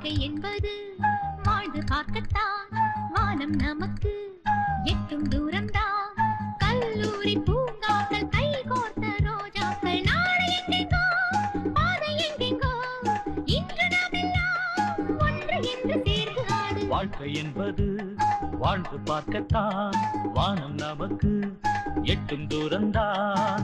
வாழ்க்கை என்பது வாழ்ந்து பார்க்கத்தான் வானம் நமக்கு எட்டும் தூரம்தான் கல்லூரி பூங்காக்கள் கை கோர்த்த ரோஜாக்கள் நாளை எங்கெங்கோ பாதை எங்கெங்கோ இன்று நாம் எல்லாம் ஒன்று என்று சேர்ந்து ஆடு வாழ்க்கை என்பது வாழ்ந்து பார்க்கத்தான் வானம் நமக்கு எட்டும் தூரம்தான்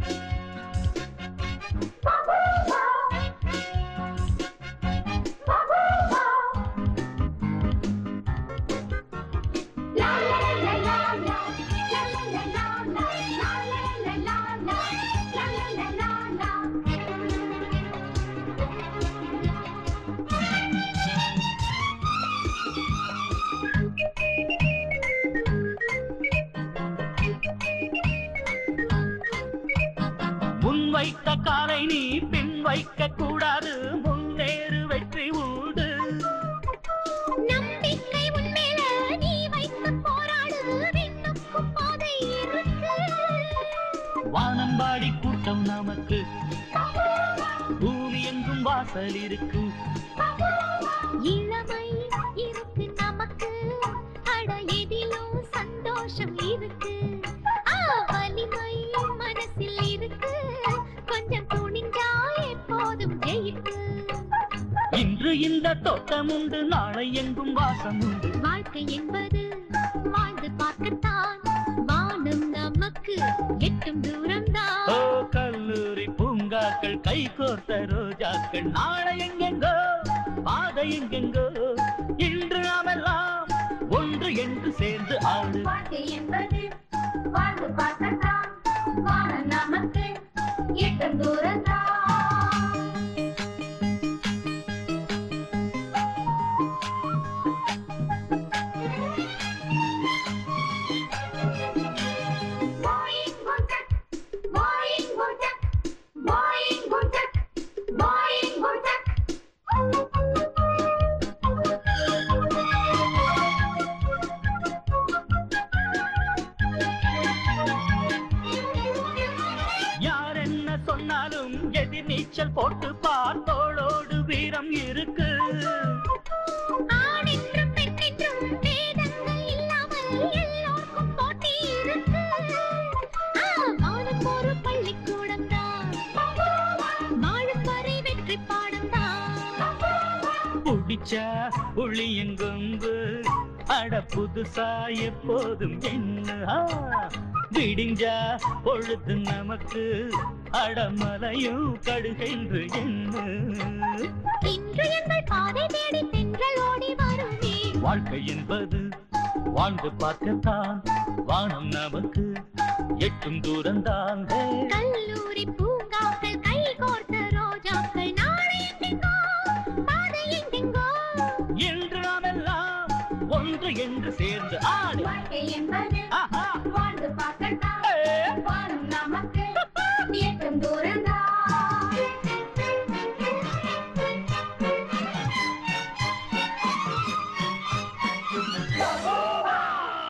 முன் வைத்த காலை நீ பின் வைக்க கூடாது முன்னேறு வெற்றி உண்டு நம்பிக்கை உன்மேல நீ வைத்து போராடு விண்ணுக்கும் பாதை இருக்கு வானம்பாடி கூட்டம் நமக்கு பூமி எங்கும் வாசல் இருக்கு இளமை இருக்கு நமக்கு அட எதிலும் சந்தோஷம் இருக்கு ஆ, வலிமை மனசில் இருக்கு கொஞ்சம் துணிஞ்சா எப்போதும் ஜெயிப்பு இன்று இந்த தோட்டம் உண்டு நாளை எங்கும் வாசம் உண்டு வாழ்க்கை என்பது வாழ்ந்து பார்க்கத்தான் வானம் நமக்கு எட்டும் தூரம்தான் ஓ கல்லூரி பூங்காக்கள் கை கோர்த்த ரோஜாக்கள் நாளை எங்கெங்கோ பாதை எங்கெங்கோ இன்று நாமெல்லாம் ஒன்று என்று சேர்ந்து ஆடு வாழ்க்கை என்பது வாழ்ந்து பார்க்கத்தான் வானம் நமக்கு எட்டும் தூரம்தான் Boing guntak, boing guntak, boing guntak, boing guntak. யார் என்ன சொன்னாலும் எதிர் நீச்சல் போட்டு பார்த்தோளோடு வீரம் இருக்கு ஆணென்றும் பெண்ணென்றும் பேதங்கள் இல்லாமல் எல்லோருக்கும் போட்டி இருக்கு. ஆ, வானம் ஒரு பள்ளிக்கூடம்தான். வாழும் வரை வெற்றி பாடம்தான். புடிச்சா புளியங்கொம்பு அட புதுசா எப்போதும் என்ன ஆ, விடிஞ்சா பொழுது நமக்கு அடமலையும் கடுகென்று என்ன இன்று எங்கள் பாதை தேடி தென்றல் ஓடி வருமே. வாழ்க்கை என்பது வாழ்ந்து பார்க்கத்தான் வானம் நமக்கு எட்டும் தூரம்தான் ஹே. கல்லூரி பூங்காக்கள் கை கோர்த்த ரோஜாக்கள் நாளை எங்கெங்கோ, பாதை எங்கெங்கோ. என்று நாமெல்லாம் ஒன்று என்று சேர்ந்து ஆடு வாழ்க்கை என்பது ஆஹா வாழ்ந்து பார்க்கத்தான் ஏ. வானம் நமக்கு எட்டும் தூரம்தான் ஓ